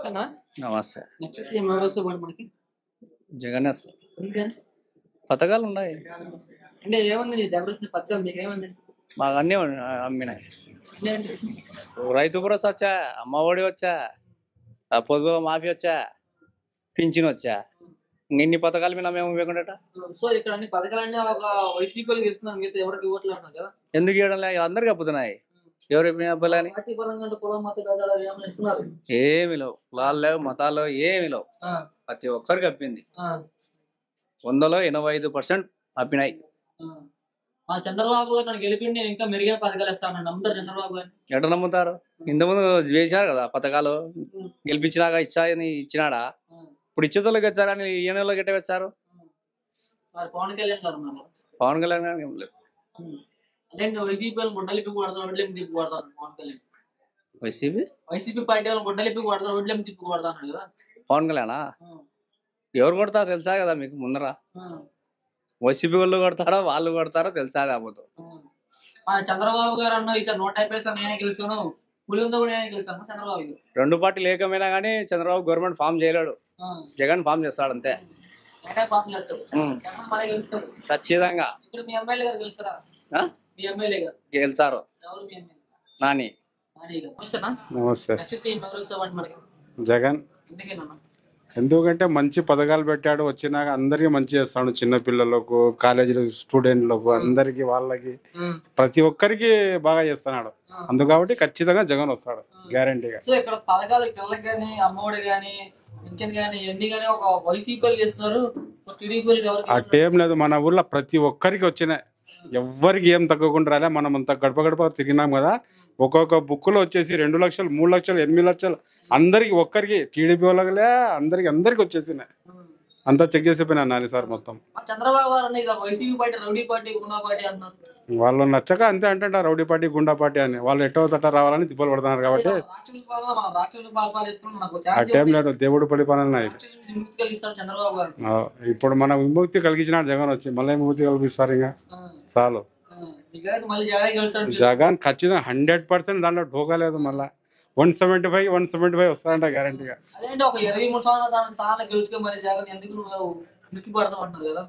అన్నా నమస్తే next CM ఎవరు వస్తే బాగుండు మనకి జగన్ వస్తుంది. ఎందుకని పథకాలు ఉన్నాయి అంటే ఏముంది నీ దగ్గర వచ్చిన పథకాలు మీకు ఏముంది మాకు అన్నీ ఉన్నాయి, అమ్మినాయి అంటే రైతు భరోసా వచ్చా అమ్మ ఒడి వచ్చా ఆ పొదుపు మాఫీ వచ్చా పింఛన్ వచ్చా ఇన్ని పథకాలు మీద మేము ఇవ్వకుండా సో ఇక్కడ అన్ని పథకాలన్నీ ఒక వైసీపీలకు ఇస్తున్నారు మిగతా ఎవరికి ఇవ్వట్లేదు అంటున్నారు కదా ఎందుకు ఇవ్వడం లేదు అందరికి అప్పుతున్నాయి ఎవరు అబ్బాయిలని పార్టీ పరంగా అంటే కులం మత గదాలు ఏమైనా ఇస్తున్నారు ఏమి లేవు కులాలు లేవు మతాలు లేవు ఏమి లేవు ఆ, ప్రతి ఒక్కరికి అప్పింది ఆ, వందలో ఎనభై ఐదు పర్సెంట్ అప్పినాయి ఆ. ఆ చంద్రబాబు గారు నన్ను గెలిపిండి నేను ఇంకా మెరుగైన పథకాలు ఇస్తాను నమ్ముతారు చంద్రబాబు గారు ఎట నమ్ముతారు ఇంతకుముందు చేశారు కదా పథకాలు గెలిపించినాక ఇచ్చాయని ఇచ్చినాడా ఇప్పుడు ఇచ్చేతోళ్ళకి వచ్చారని ఈయన వాళ్ళకి ఎట్ట వచ్చారు మరి పవన్ కళ్యాణ్ గారు ఉన్నారు పవన్ కళ్యాణ్ గారికి ఏం లేదు అదే వైసీపీ వాళ్ళు గుడ్డలిప్పి కొడతారు ఒడ్లేమి తిప్పి కొడతారు Pawan Kalyan YCP YCP party వాళ్ళు గుడ్డలిప్పి కొడతారు ఒడ్లేమి తిప్పి కొడతారు అన్నాడు కదా పవన్ కళ్యాణా ఆ, ఎవరు కొడతారో తెలుసా కదా మీకు ముందర ఆ, వైసీపీ వాళ్ళు కొడతారో వాళ్ళు కొడతారో తెలుసా కాకపోతే ఆ. ఆ చంద్రబాబు గారు అన్న ఈసారి నూట యాభై సార్ నేనే గెలుస్తాను పులింద కూడా నేనే గెలుస్తాను చంద్రబాబు గారు రెండు పార్టీలు ఏకమైనా కానీ చంద్రబాబు గవర్నమెంట్ ఫామ్ చేయలేడు ఆ, జగన్ ఫామ్ చేస్తాడు అంతే నేనే పాపం చేస్తాడు ఉమ్. జగన్ మళ్ళీ గెలుస్తాడు ఖచ్చితంగా ఇక్కడ మీ ఎమ్మెల్యే గారు గెలుస్తారా ఆ? మీ ఎమ్మెల్యే గారు గెలిచారు ఎవరు మీ ఎమ్మెల్యే నాని నాని గారు వస్తానా నమస్తే నెక్స్ట్ సీఎం ఎవరు వస్తామండి మనకి జగన్ ఎందుకేనన్నా ఎందుకంటే మంచి పథకాలు పెట్టాడు వచ్చినాక అందరికీ మంచి చేస్తాడు చిన్న పిల్లలకు కాలేజీ స్టూడెంట్లకు అందరికి వాళ్ళకి ప్రతి ఒక్కరికి బాగా చేస్తున్నాడు అందుకు కాబట్టి ఖచ్చితంగా జగన్ వస్తాడు గ్యారంటీగా సో ఇక్కడ పథకాలు పిల్లలకి కానీ అమ్మఒడి కానీ పింఛన్ కానీ ఇవన్నీ కానీ ఒక వైసీపీలు చేస్తున్నారు టీడీపీలు ఎవరికి అట్టేం లేదు మన ఊర్లో ప్రతి ఒక్కరికి వచ్చినాయి ఎవ్వరికి ఏం తగ్గకుండా రాలే మనం అంత గడప గడప తిరిగినాం కదా ఒక్కొక్క బుక్కులో వచ్చేసి రెండు లక్షలు మూడు లక్షలు ఎనిమిది లక్షలు అందరికి ఒక్కరికి టీడీపీ వాళ్ళకిలే అందరికి అందరికి వచ్చేసినాయి అంతా చెక్ చేసిపోయినా నాని సార్ మొత్తం చంద్రబాబు గారు అన్న ఇది YCP party rowdy party goonda party అంటున్నారు వాళ్ళు నచ్చక అంతే అంటుంటారు రౌడీ పార్టీ గుండా పార్టీ అని వాళ్ళు ఎట్టో తట్ట రావాలని తిప్పలు పడుతున్నారు కాబట్టి రాక్షసుల పాలన మనం రాక్షసుల పాలపాలిస్తున్నాం మనకు ఆ టైం లేదు దేవుడు పరిపాలన ఇది. రాక్షసుల నుంచి విముక్తి కలిగిస్తారు చంద్రబాబు గారు ఆ, ఇప్పుడు మన విముక్తి కలిగించినాడు జగన్ వచ్చి మళ్ళీ విముక్తి కల్పిస్తారు ఇంకా ఆ, చాలు ఆ, మీకైతే మళ్ళీ జగన్ గెలుస్తాడు జగన్ ఖచ్చితంగా హండ్రెడ్ పర్సెంట్ దాంట్లో ఢోకా లేదు మళ్ళా one seventy five one seventy five వస్తాయంట గ్యారంటీగా అదేంటి ఒక ఇరవై మూడు సంవత్సరాల సార్లు గెలుచుకొని మళ్ళీ జగన్ ఎందుకు నువ్వు ఉనికి పడతావు అంటున్నారు కదా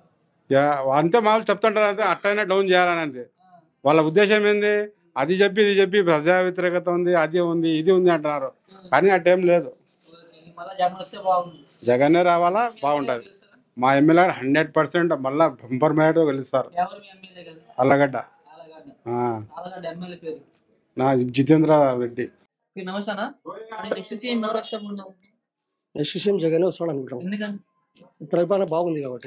అంతే మామూలు చెప్తుంటారు అంతే అట్టైనా డౌన్ చేయాలని అంతే ఆ, వాళ్ళ ఉద్దేశం ఏంది అది చెప్పి ఇది చెప్పి ప్రజా వ్యతిరేకత ఉంది అది ఉంది ఇది ఉంది అంటున్నారు కానీ ఆ టైం లేదు ఓకే. మళ్ళీ జగన్ వస్తే బాగుంది జగనే రావాలా బాగుంటది గెలుస్తారా? మా ఎమ్మెల్యే హండ్రెడ్ పర్సెంట్ మళ్ళా బంపర్ మేడతో గెలుస్తారు ఎవరు మీ ఎమ్మెల్యే కదా అల్లగడ్డ ఆలగడ్డ ఆ, ఆలగడ్డ ఎమ్మెల్యే పేరు నా జితేంద్ర రెడ్డి ఓకే, నమస్తేనా నెక్స్ట్ సీఎం ఎవరు వస్తే బాగుండు? నెక్స్ట్ సీఎం జగన్ వస్తాడు అనుకుంటాం ఎందుకని పరిపాలన బాగుంది కాబట్టి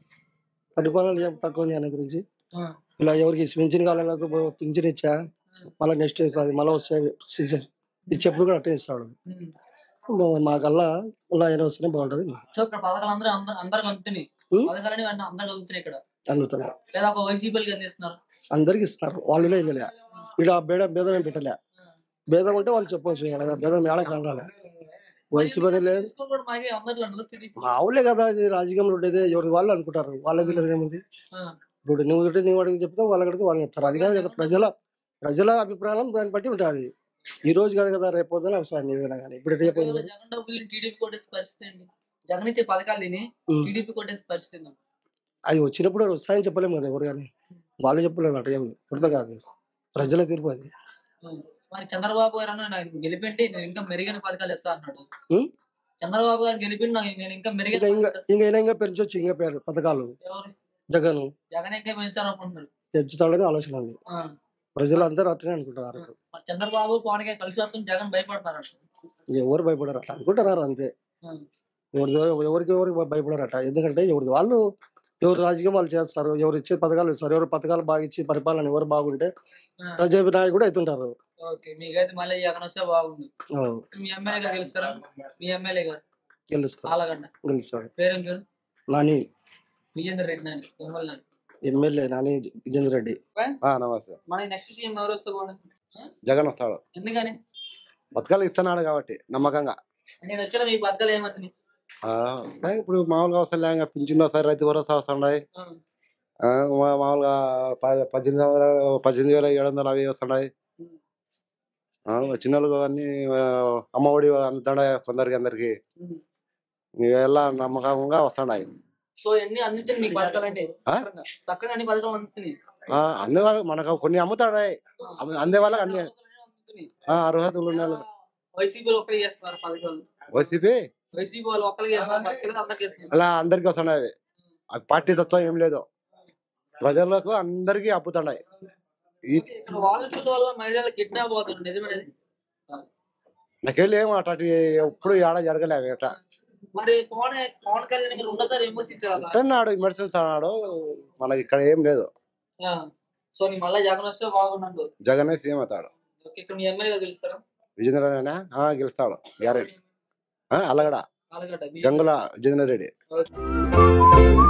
పరిపాలన ఏం తక్కువ ఉంది అనే గురించి ఆ, ఇలా ఎవరికి పింఛన్ కావాలన్నా పింఛన్ ఇచ్చా మళ్ళీ నెక్స్ట్ వస్తుంది మళ్ళీ వస్తే సీజన్ ఇచ్చేప్పుడు కూడా అట్టే ఇస్తాడు ఉమ్. మాకల్లా మళ్ళీ ఆయన వస్తేనే బాగుంటుంది సో ఇక్కడ పథకాలు అందరూ అందరు అందరికి అందుతున్నాయి ఉమ్. పథకాలని వెంటనే అందరికి అందుతున్నాయి ఇక్కడ అందుతున్నా లేదా ఒక వైసీపీలకి అందిస్తున్నారు అందరికి ఇస్తున్నారు వాళ్ళే ఇవ్వలే ఇక్కడ బేడ భేదం ఏం పెట్టలే భేదం ఉంటే వాళ్ళు చెప్పవచ్చు ఇక్కడ భేదం ఏడ కనరాలే వయసు పని లేదు తీసుకోవడం కూడా మాకే అందరిలో ఉండదు టీడీపీ. మావులే కదా ఇది రాజకీయంలో ఉండేది ఎవరి వాళ్ళు అనుకుంటారు వాళ్ళకి తెలియదు ఏముంది ఆ, ఇప్పుడు నువ్వు ఒకటి నువ్వు అడిగి చెప్తే వాళ్ళు అడిగితే వాళ్ళు చెప్తారు అది కాదు కదా ప్రజల ప్రజల అభిప్రాయం దాన్ని బట్టి ఉంటుంది ఈ రోజు కాదు కదా రేపు పొద్దున అవసరం ఏదైనా కానీ ఇప్పుడు రేపు ఒకవేళ జగన్ డబ్బులు టీడీపీ కొట్టేసి పరిస్థితి అండి జగన్ ఇచ్చే పథకాలు తిని ఉమ్. టీడీపీ కొట్టేసి పరిస్థితి ఏంది? అవి వచ్చినప్పుడు అవి వస్తాయని చెప్పలేము కదా ఎవరు కానీ వాళ్ళు చెప్పలేము అట్లా ఏమి పుడత కాదు ప్రజల తీర్పు అది ఉమ్. మరి చంద్రబాబు గారు అన్న నాకు గెలిపిండి నేను ఇంకా మెరుగైన పథకాలు ఇస్తా అన్నాడు ఉమ్. చంద్రబాబు గారు గెలిపిండి నాకు నేను ఇంకా మెరుగైన ఇంకా ఇంకా పథకాలు ఇస్తా. ఇంకా అయినా ఇంకా పెంచొచ్చు ఇంకా పేరు పథకాలు ఎవరు జగన్ జగన్ ఇంకా పెంచుతారు అనుకుంటున్నారు పెంచుతాడని ఆలోచన ఉంది ఆ. ప్రజలు అందరూ అట్లనే అనుకుంటున్నారు మరి చంద్రబాబు పవన్ కళ్యాణ్ కలిసి వస్తుంది జగన్ భయపడతారు ఎవరు భయపడరు అట్లా అనుకుంటున్నారు అంతే ఎవరిదో ఎవరికి ఎవరికి భయపడరట ఎందుకంటే ఎవరిది వాళ్ళు ఎవరు రాజకీయం వాళ్ళు చేస్తారు ఎవరు ఇచ్చే పథకాలు ఇస్తారు ఎవరు పథకాలు బాగా ఇచ్చి పరిపాలన ఎవరు బాగుంటే ప్రజాభినాయకుడు కూడా అవుతుంటారు ఓకే మీకైతే మళ్ళీ జగన్ వస్తే బాగుంది ఆ, మీ ఎమ్మెల్యే గారు గెలుస్తారా మీ ఎమ్మెల్యే గారు గెలుస్తారు ఆలగడ్డ గెలుస్తాడు పేరేం పేరు నాని విజేందర్ రెడ్డి నాని దొంగల నాని ఎమ్మెల్యే నాని విజేందర్ రెడ్డి నమస్తే మన నెక్స్ట్ సీఎం ఎవరు వస్తే బాగుంది జగన్ వస్తాడు ఎందుకని పథకాలు ఇస్తున్నాడు కాబట్టి నమ్మకంగా నేను వచ్చిన మీ బద్దలు ఏమంది ఆ, సరే ఇప్పుడు మామూలుగా వస్తాయి ఇంకా పింఛన్ వస్తాయి రైతు భరోసా వస్తున్నాయి ఆ, మా- మామూలుగా ప- పద్దెనిమిది వందల పద్దెనిమిది వేల ఏడు వందలు అవి వస్తున్నాయి ఆ, చిన్నోళ్ళకు అన్ని ఆ, అమ్మఒడి అందుతాడ కొందరికి అందరికి ఉమ్. ఎలా నమ్మకంగా వస్తున్నాయి సో ఎన్ని అందించండి మీకు పథకాలు అంటే ఆ? చక్కగా అన్ని పథకాలు అందుతున్నాయి ఆ, అన్ని వాళ్ళకి మనకు కొన్ని అమ్ముతాడాయి అమ్ము- అందే వాళ్ళకి అన్ని అందుతున్నాయి. ఆ, అర్హతలు ఉన్న వాళ్ళు. వైసీపీలో ఒక్కరికి చేస్తున్నారు పథకాలు వైసీపీ వైసీపీ వాళ్ళు ఒక్కరికి చేస్తున్నారు పథకాలు అందరికి చేస్తున్నారు అలా అందరికి వస్తున్నాయి అవి. ఆ పార్టీ తత్వం ఏం లేదు ప్రజలకు అందరికి అప్పుతున్నాయి ఈ ఓకే, ఇక్కడ వాలంటీర్ల వల్ల మహిళలు కిడ్నాప్ అవుతుంది నిజమేనది నాకెళ్ళి ఏం అటు ఎప్పుడు ఆడ జరగలే అవి అట మరి పవన్ పవన్ కళ్యాణ్ ఇక్కడ ఉన్నసారి విమర్శించారు అలా అంటున్నాడు విమర్శించి అన్నాడు మనకి ఇక్కడ ఏం లేదు ఆ. సో నీ మళ్ళీ జగన్ వస్తే బాగున్నాడు జగనే సీఎం అవుతాడు ఓకే, ఇక్కడ మీ ఎమ్మెల్యే తెలుస్తారా విజేంద్రనేనా ఆ, గెలుస్తాడు గ్యారెంటీ అలాగడ ఆలగడ్డ గంగుల విజేంద్ర రెడ్డి